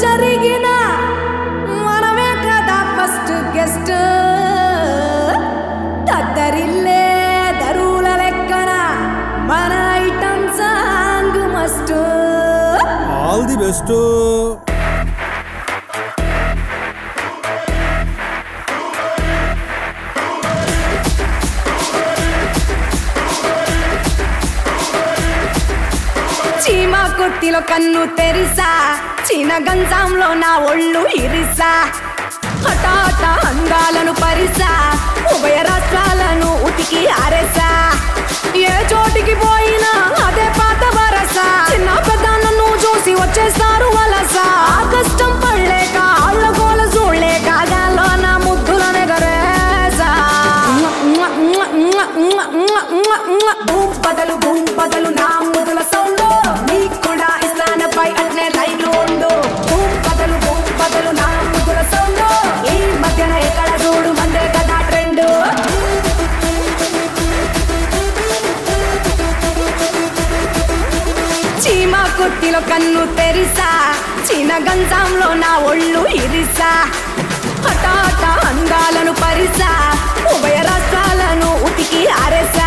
జరిగిన మనమే కదా ఫస్ట్ గెస్ట్ తద్దరిల్లే దరువుల లెక్కన మన item song must all the best చీమ కుర్తిలో కన్ను తెరిసా చీన గంజాంలో నా ఒళ్ళు ఇరిసా హఠాట అందాలను పరిసా ఉభయ రాష్ట్రాలను ఉతికి ఆరేసా ఏ చోటికి పోయినా అదే పాత వరస చిన్న పెద్ద నన్ను చూసి వచ్చేస్తారు వలస ఆ కష్టం పడలేక ఆళ్ళ గోల చూడలేక గాల్లో నా ముద్దులనే గరేసా భూమ్ బదలు భూమ్ బదలు నా ముదుల సౌండ్ నీకు కూడా ఇస్తానపై అట్నే లైన్ ఉండు భూమ్ బదలు భూమ్ బదలు నా ముదుల సౌండ్ ఈ మధ్యన ఎక్కడ చూడు మందే కదా ట్రెండ్ చీమ కుర్తిలో కన్ను తెరిసా చీన గంజాంలో నా ఒళ్ళు ఇరిసా హఠాట అందాలను పరిసా ఉభయ రాష్ట్రాలను ఉతికి ఆరేసా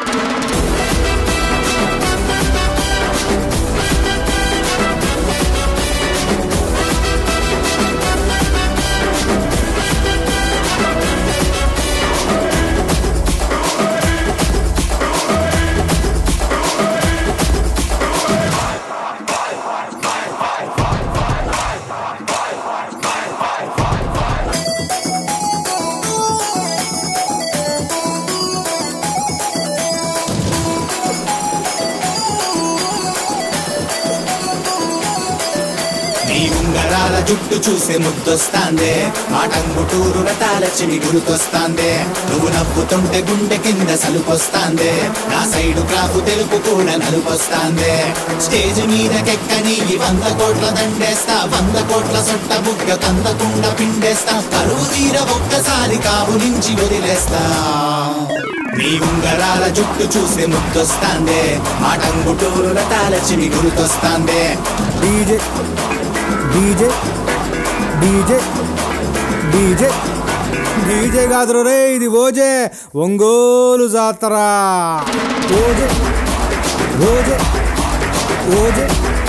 నీ ఉంగరాల జుట్టు చూసే ముద్దొస్తాందే మాటంగుటూరు రటాల చెవి గుర్తొస్తాందే నువ్వు నవ్వుతుంటే గుండె కింద సలుపొస్తాందే నా సైడు క్రాపు తెలుపు కూడా నలుపొస్తాందే స్టేజ్ మీదకెక్కని ఈ వంద కోట్ల దండేస్తా వంద కోట్ల సొట్ట బుగ్గ కందకుండా పిండేస్తా కరువు తీర ఒక్కసారి కావులించి వదిలేస్తా నీ ఉంగరాల జుట్టు చూసే ముద్దొస్తాందే మాటంగుటూరు రటాల చెవి గుర్తొస్తాందే DJ DJ DJ DJ DJ కాదురు రే ఇది ఓజే ఒంగోలు జాతర ఓజే ఓజే ఓజే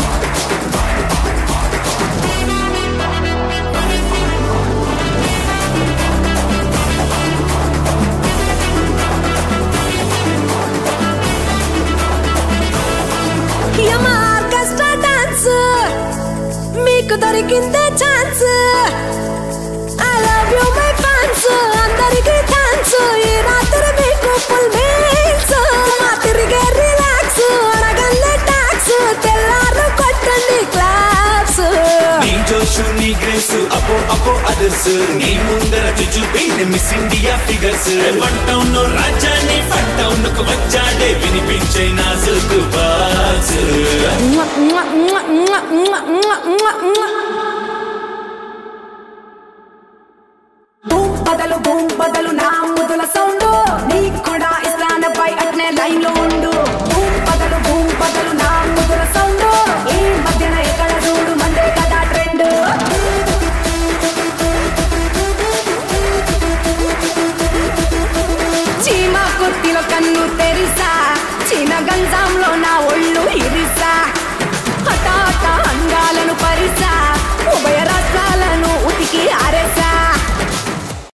యమ ఆర్కెస్ట్రా డాన్స్ మీకు దొరికిందే chance I love you my fans అందరికి థాంక్స్ ఈ రాత్రి మీకు ఫుల్ మీల్స్ మా తిరిగే రిలాక్స్ అడగల్లే టాక్స్ తెల్లారు కొట్టండి క్లాప్స్ నీ జోషు నీ గ్రేస్ అపో అపో అదర్స్ నీ ముందర చూపి miss India figures one town రాజ్యాన్ని ఫన్ టౌన్ కు వచ్చాడే వినిపించే నా సుల్కు